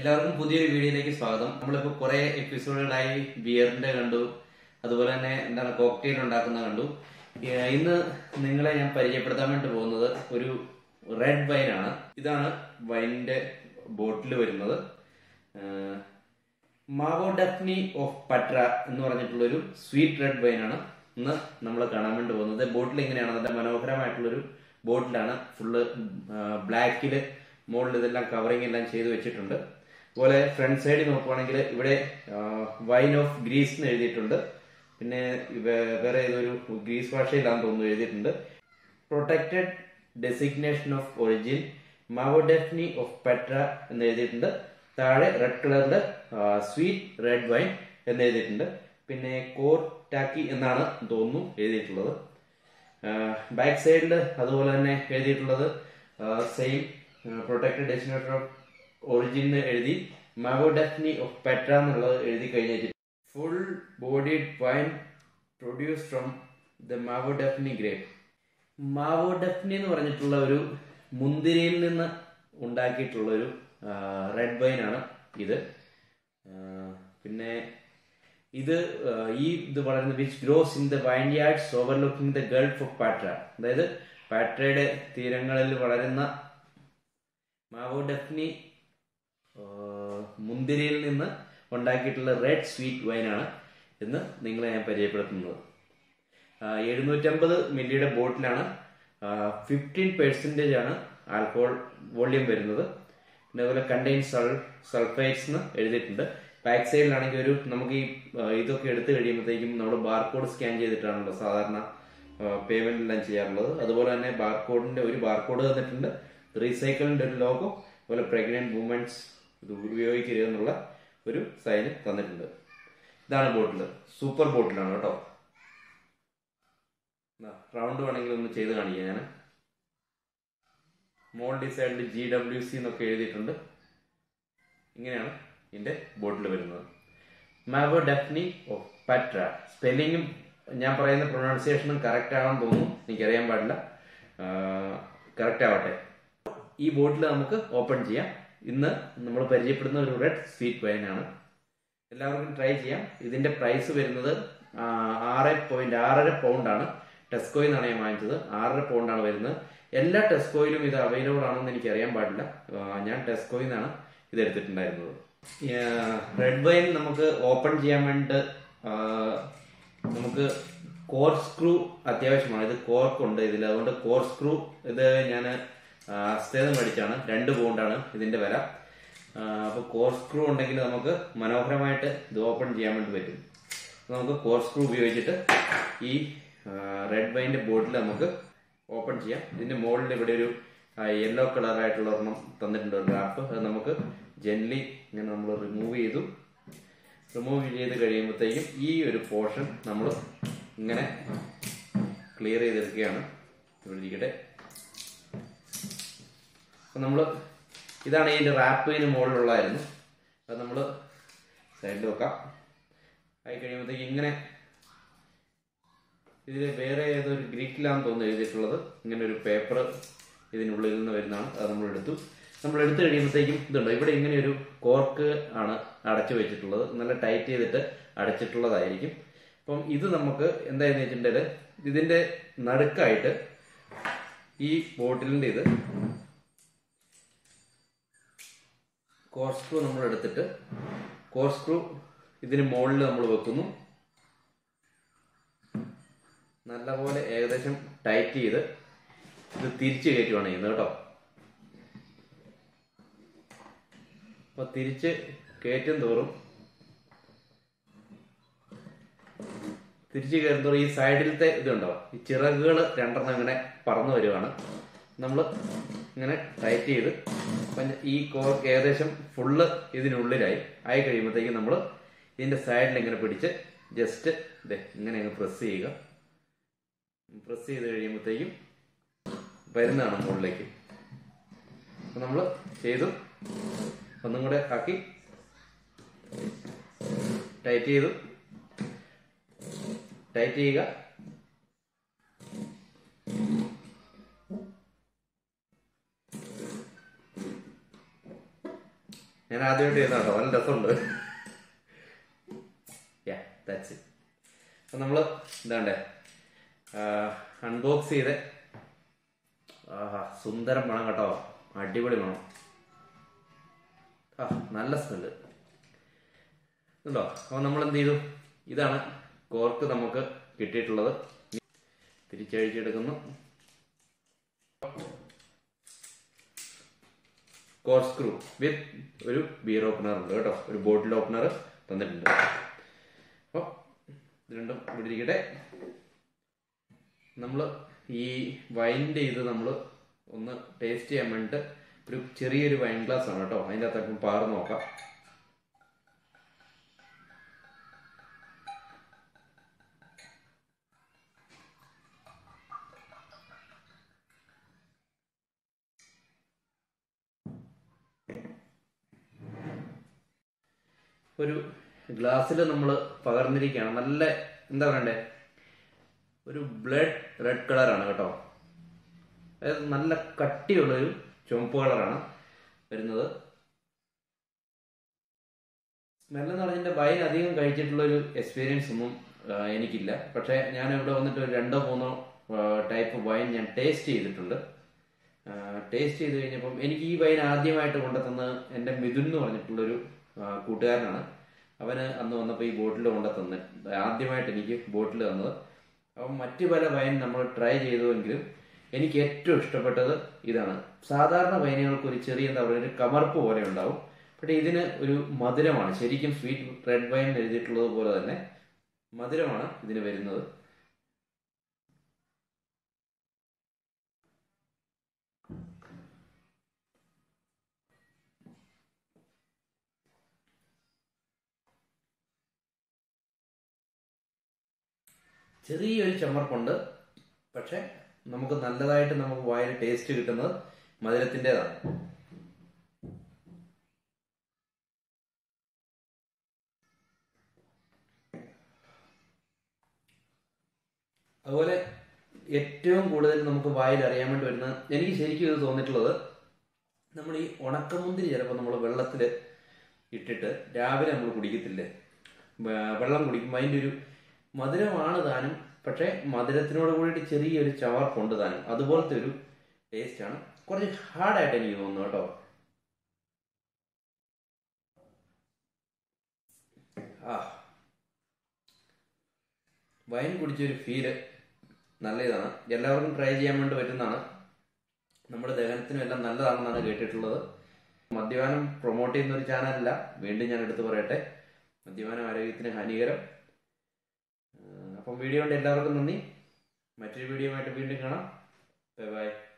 എല്ലാവർക്കും പുതിയൊരു വീഡിയോയിലേക്ക് സ്വാഗതം നമ്മളിപ്പോ കുറെ എപ്പിസോഡുകളായി ബിയറിന്റെ കണ്ടു അതുപോലെ തന്നെ എന്താണ് കോക്ടെയിൽ ഉണ്ടാക്കുന്ന കണ്ടു ഏഹ് ഇന്ന് നിങ്ങളെ ഞാൻ പരിചയപ്പെടുത്താൻ വേണ്ടി പോകുന്നത് ഒരു റെഡ് വൈൻ ആണ് ഇതാണ് വൈനിന്റെ ബോട്ടിൽ വരുന്നത് മാവോ ഡഫ്നി ഓഫ് പട്ര എന്ന് പറഞ്ഞിട്ടുള്ള ഒരു സ്വീറ്റ് റെഡ് വൈൻ ആണ് ഇന്ന് നമ്മൾ കാണാൻ വേണ്ടി പോകുന്നത് ബോട്ടിൽ ഇങ്ങനെയാണ് നല്ല മനോഹരമായിട്ടുള്ളൊരു ബോട്ടിലാണ് ഫുള്ള് ബ്ലാക്കില് മുകളിൽ ഇതെല്ലാം കവറിങ് എല്ലാം ചെയ്ത് വെച്ചിട്ടുണ്ട് അതുപോലെ ഫ്രണ്ട് സൈഡിൽ നോക്കുവാണെങ്കിൽ ഇവിടെ വൈൻ ഓഫ് ഗ്രീസ് എന്ന് എഴുതിയിട്ടുണ്ട് പിന്നെ വേ- വേറെ ഏതൊരു ഗ്രീസ് ഭാഷയിലാന്ന് തോന്നുന്നു എഴുതിയിട്ടുണ്ട് protected designation of origin Mavrodaphne of Patra എന്ന് എഴുതിയിട്ടുണ്ട് താഴെ റെഡ് കളറിൽ സ്വീറ്റ് റെഡ് വൈൻ എന്ന് എഴുതിയിട്ടുണ്ട് പിന്നെ കോർ ടാക്കി എന്നാണ് തോന്നുന്നു എഴുതിയിട്ടുള്ളത് ബാക്ക് സൈഡിൽ അതുപോലെ തന്നെ എഴുതിയിട്ടുള്ളത് same protected destination of origin എന്ന് എഴുതി മാവോഡെഫ്നി ഓഫ് പെട്ര എന്നുള്ളത് എഴുതി കഴിഞ്ഞിട്ട് full bodied wine produce from the Mavrodaphne grape Mavrodaphne എന്ന് പറഞ്ഞിട്ടുള്ള ഒരു മുന്തിരിയിൽ നിന്ന് ഉണ്ടാക്കിയിട്ടുള്ള ഒരു റെഡ് വൈൻ ആണ് ഇത് ആ, പിന്നെ ഇത് ആ, ഈ ഇത് വളരുന്ന which grows in the vineyards overlooking the gulf of Patra അതായത് പാട്രയുടെ തീരങ്ങളിൽ വളരുന്ന മാവോഡെഫ്നി ആ, മുന്തിരിയിൽ നിന്ന് ഉണ്ടാക്കിയിട്ടുള്ള റെഡ് സ്വീറ്റ് വൈനാണ് എന്ന് നിങ്ങളെ ഞാൻ പരിചയപ്പെടുത്തുന്നത് എഴുന്നൂറ്റമ്പത് മില്ലിയുടെ ബോട്ടിലാണ് ഫിഫ്റ്റീൻ പെർസെൻറ്റേജ് ആണ് ആൽക്കഹോൾ വോള്യൂം വരുന്നത് പിന്നെ അതുപോലെ കണ്ടെയ്ൻ സൾ സൾഫൈറ്റ്സ് എന്ന് എഴുതിയിട്ടുണ്ട് ബാക്ക് സൈഡിലാണെങ്കിൽ ഒരു നമുക്ക് ഈ ആ, ഇതൊക്കെ എടുത്തു കഴിയുമ്പോഴത്തേക്കും നമ്മൾ ബാർകോഡ് സ്കാൻ ചെയ്തിട്ടാണല്ലോ സാധാരണ പേയ്മെന്റ് എല്ലാം ചെയ്യാറുള്ളത് അതുപോലെ തന്നെ ബാർകോഡിന്റെ ഒരു ബാർകോഡ് തന്നിട്ടുണ്ട് റീസൈക്കിളിന്റെ ഒരു ലോഗോ അതുപോലെ പ്രഗ്നന്റ് വുമൻസ് ഇത് ഉപയോഗിക്കരുത് എന്നുള്ള ഒരു സൈന് തന്നിട്ടുണ്ട് ഇതാണ് ബോട്ടിൽ സൂപ്പർ ബോട്ടിലാണ് കേട്ടോ റൗണ്ട് വേണമെങ്കിൽ ഒന്ന് ചെയ്ത് കാണിക്കാം ഞാൻ മോൾ ഡിസൈഡിൽ ജി ഡബ്ല്യു സി എന്നൊക്കെ എഴുതിയിട്ടുണ്ട് ഇങ്ങനെയാണ് ഇതിന്റെ ബോട്ടിൽ വരുന്നത് മാവോ ഡെഫ്നി ഓഫ് പട്ര സ്പെല്ലിങ്ങും ഞാൻ പറയുന്ന പ്രൊണൗൺസിയേഷനും കറക്റ്റ് ആണെന്ന് തോന്നുന്നു എനിക്കറിയാൻ പാടില്ല കറക്റ്റ് ആവട്ടെ ഈ ബോട്ടിൽ നമുക്ക് ഓപ്പൺ ചെയ്യാം ഇന്ന് നമ്മൾ പരിചയപ്പെടുന്ന ഒരു റെഡ് സ്വീറ്റ് വൈൻ ആണ് എല്ലാവർക്കും ട്രൈ ചെയ്യാം ഇതിന്റെ പ്രൈസ് വരുന്നത് ആ, ആറ് പോയിന്റ് ആറര പൗണ്ട് ആണ് ടെസ്കോയിൽ നിന്നാണ് ഞാൻ വാങ്ങിച്ചത് ആറര പൗണ്ട് ആണ് വരുന്നത് എല്ലാ ടെസ്കോയിലും ഇത് അവൈലബിൾ ആണെന്ന് എനിക്ക് അറിയാൻ പാടില്ല ആ, ഞാൻ ടെസ്കോയിൽ നിന്നാണ് ഇത് എടുത്തിട്ടുണ്ടായിരുന്നത് റെഡ് വൈൻ നമുക്ക് ഓപ്പൺ ചെയ്യാൻ വേണ്ടി ആ, നമുക്ക് കോർ സ്ക്രൂ അത്യാവശ്യമാണ് ഇത് കോർക്ക് ഉണ്ട് ഇതിൽ അതുകൊണ്ട് കോർ സ്ക്രൂ ഇത് ഞാൻ അസ്തേതം മേടിച്ചാണ് രണ്ട് പൗണ്ടാണ് ഇതിന്റെ വില അപ്പോൾ കോർ സ്ക്രൂ ഉണ്ടെങ്കിൽ നമുക്ക് മനോഹരമായിട്ട് ഇത് ഓപ്പൺ ചെയ്യാൻ വേണ്ടി പറ്റും നമുക്ക് കോർ സ്ക്രൂ ഉപയോഗിച്ചിട്ട് ഈ റെഡ് വൈൻ്റെ ബോട്ടിൽ നമുക്ക് ഓപ്പൺ ചെയ്യാം ഇതിന്റെ മുകളിൽ ഇവിടെ ഒരു യെല്ലോ കളറായിട്ടുള്ള ഒരെണ്ണം തന്നിട്ടുണ്ട് ഒരു റാപ്പ് അത് നമുക്ക് ജെൻലി ഇങ്ങനെ നമ്മൾ റിമൂവ് ചെയ്തു റിമൂവ് ചെയ്ത് കഴിയുമ്പോഴത്തേക്കും ഈ ഒരു പോർഷൻ നമ്മൾ ഇങ്ങനെ ക്ലിയർ ചെയ്തെടുക്കുകയാണ് ഇവിടെ ഇരിക്കട്ടെ അപ്പം നമ്മൾ ഇതാണ് ഇതിൻ്റെ റാപ്പ് ഇതിന് മുകളിലുള്ളതായിരുന്നു അത് നമ്മൾ സൈഡിൽ വെക്കാം ആയി കഴിയുമ്പോഴത്തേക്ക് ഇങ്ങനെ ഇതിൽ വേറെ ഏതൊരു ഗ്രീക്കിലാന്ന് തോന്നുന്നു എഴുതിയിട്ടുള്ളത് ഇങ്ങനെ ഒരു പേപ്പർ ഇതിനുള്ളിൽ നിന്ന് വരുന്നതാണ് അത് നമ്മൾ എടുത്തു നമ്മൾ എടുത്തു കഴിയുമ്പോഴത്തേക്കും ഇതുണ്ടോ ഇവിടെ ഇങ്ങനെ ഒരു കോർക്ക് ആണ് അടച്ചു വെച്ചിട്ടുള്ളത് നല്ല ടൈറ്റ് ചെയ്തിട്ട് അടച്ചിട്ടുള്ളതായിരിക്കും അപ്പം ഇത് നമുക്ക് എന്തായെന്ന് വെച്ചിട്ടുണ്ടെങ്കിൽ ഇതിന്റെ നടുക്കായിട്ട് ഈ ബോട്ടിലിന്റെ ഇത് കോർ സ്ക്രൂ നമ്മൾ എടുത്തിട്ട് കോർ സ്ക്രൂ ഇതിന് മുകളിൽ നമ്മൾ വെക്കുന്നു നല്ലപോലെ ഏകദേശം ടൈറ്റ് ചെയ്ത് ഇത് തിരിച്ച് കയറ്റുവാണ് ചെയ്യുന്നത് കേട്ടോ അപ്പൊ തിരിച്ച് കയറ്റും തോറും തിരിച്ച് കയറും ഈ സൈഡിലത്തെ ഇതുണ്ടോ ഈ ചിറകുകൾ രണ്ടെണ്ണം ഇങ്ങനെ പറന്നു വരുവാണ് നമ്മൾ ഇങ്ങനെ ടൈറ്റ് ചെയ്ത് അപ്പം ഈ കോർക്ക് ഏകദേശം ഫുള്ള് ഇതിനുള്ളിലായി ആയി കഴിയുമ്പോഴത്തേക്കും നമ്മൾ ഇതിന്റെ സൈഡിൽ ഇങ്ങനെ പിടിച്ച് ജസ്റ്റ് ഇതേ ഇങ്ങനെ അങ്ങ് പ്രസ് ചെയ്യുക പ്രസ് ചെയ്ത് കഴിയുമ്പോഴത്തേക്കും വരുന്നതാണ് മുകളിലേക്ക് അപ്പം നമ്മൾ ചെയ്തു ഒന്നും കൂടെ ആക്കി ടൈറ്റ് ചെയ്തു ടൈറ്റ് ചെയ്യുക ഞാൻ ആദ്യമായിട്ട് ചെയ്യുന്ന കേട്ടോ നല്ല രസമുണ്ട് യാ ദാറ്റ്സ് ഇറ്റ് അപ്പം നമ്മൾ എന്താണ്ടേ അൺബോക്സ് ചെയ്ത് ആഹാ സുന്ദരം മണം കേട്ടോ അടിപൊളി മണം ആ നല്ല സ്മെല്ല് ഉണ്ടോ അപ്പോൾ നമ്മൾ എന്ത് ചെയ്തു ഇതാണ് കോർക്ക് നമുക്ക് കിട്ടിയിട്ടുള്ളത് തിരിച്ചഴിച്ചെടുക്കുന്നു കോർ സ്ക്രൂ വിത്ത് ഒരു ബിയർ ഓപ്പണർ ഉണ്ട് കേട്ടോ ഒരു ബോട്ടിൽ ഓപ്പണർ തന്നിട്ടുണ്ട് അപ്പോൾ ഇത് രണ്ടും ഇവിടെ ഇരിക്കട്ടെ നമ്മൾ ഈ വൈൻ്റെ ഇത് നമ്മൾ ഒന്ന് ടേസ്റ്റ് ചെയ്യാൻ വേണ്ടിയിട്ട് ഒരു ചെറിയൊരു വൈൻ ഗ്ലാസ് ആണ് കേട്ടോ അതിൻ്റെ അകത്ത് പാറ് നോക്കാം ഒരു ഗ്ലാസ്സിൽ നമ്മൾ പകർന്നിരിക്കുകയാണ് നല്ല എന്താ പറയണ്ടേ ഒരു ബ്ലഡ് റെഡ് കളറാണ് കേട്ടോ അതായത് നല്ല കട്ടിയുള്ളൊരു ചുവപ്പ് കളറാണ് വരുന്നത് സ്മെല്ലെന്ന് പറഞ്ഞതിന്റെ വൈൻ അധികം കഴിച്ചിട്ടുള്ള ഒരു എക്സ്പീരിയൻസ് ഒന്നും ആ, എനിക്കില്ല പക്ഷേ ഞാൻ ഇവിടെ വന്നിട്ട് ഒരു രണ്ടോ മൂന്നോ ടൈപ്പ് വൈൻ ഞാൻ ടേസ്റ്റ് ചെയ്തിട്ടുണ്ട് ടേസ്റ്റ് ചെയ്ത് കഴിഞ്ഞപ്പം എനിക്ക് ഈ വൈൻ ആദ്യമായിട്ട് കൊണ്ടുതന്ന് എൻ്റെ മിഥുൻ എന്ന് പറഞ്ഞിട്ടുള്ളൊരു ആ, കൂട്ടുകാരനാണ് അവന് അന്ന് വന്നപ്പോൾ ഈ ബോട്ടിൽ കൊണ്ടുതന്ന് ആദ്യമായിട്ട് എനിക്ക് ബോട്ടിൽ തന്നത് അപ്പം മറ്റു പല വൈൻ നമ്മൾ ട്രൈ ചെയ്തുവെങ്കിലും എനിക്ക് ഏറ്റവും ഇഷ്ടപ്പെട്ടത് ഇതാണ് സാധാരണ വൈനുകൾക്ക് ഒരു ചെറിയ എന്താ പറയുക ഒരു കമർപ്പ് പോലെ ഉണ്ടാവും പക്ഷേ ഇതിന് ഒരു മധുരമാണ് ശരിക്കും സ്വീറ്റ് റെഡ് വൈൻ എഴുതിയിട്ടുള്ളത് പോലെ തന്നെ മധുരമാണ് ഇതിന് വരുന്നത് ചെറിയൊരു ചമർപ്പുണ്ട് പക്ഷെ നമുക്ക് നല്ലതായിട്ട് നമുക്ക് വായിൽ ടേസ്റ്റ് കിട്ടുന്നത് മധുരത്തിൻ്റെതാണ് അതുപോലെ ഏറ്റവും കൂടുതൽ നമുക്ക് വായിൽ അറിയാൻ വേണ്ടി വരുന്ന എനിക്ക് ശരിക്കും ഇത് തോന്നിയിട്ടുള്ളത് നമ്മൾ ഈ ഉണക്കമുന്തിരി ചിലപ്പോൾ നമ്മൾ വെള്ളത്തിൽ ഇട്ടിട്ട് രാവിലെ നമ്മൾ കുടിക്കത്തില്ലേ വെ- വെള്ളം കുടിക്കുമ്പോൾ അതിൻ്റെ ഒരു മധുരമാണ് താനും പക്ഷേ മധുരത്തിനോട് കൂടിയിട്ട് ചെറിയൊരു ചവർപ്പുണ്ട് താനും അതുപോലത്തെ ഒരു ടേസ്റ്റ് ആണ് കുറച്ച് ഹാർഡായിട്ട് എനിക്ക് തോന്നുന്നു കേട്ടോ ആ വൈൻ കുടിച്ചൊരു ഫീല് നല്ല ഇതാണ് എല്ലാവർക്കും ട്രൈ ചെയ്യാൻ വേണ്ടി പറ്റുന്നതാണ് നമ്മുടെ ദഹനത്തിനും എല്ലാം നല്ലതാണെന്നാണ് കേട്ടിട്ടുള്ളത് മദ്യപാനം പ്രൊമോട്ട് ചെയ്യുന്ന ഒരു ചാനലല്ല വീണ്ടും ഞാൻ എടുത്തു പറയട്ടെ മദ്യപാനം ആരോഗ്യത്തിന് ഹാനികരം ആ, അപ്പം വീഡിയോ കൊണ്ട് എല്ലാവർക്കും നന്ദി മറ്റൊരു വീഡിയോ ആയിട്ട് വീണ്ടും കാണാം ബൈ ബൈ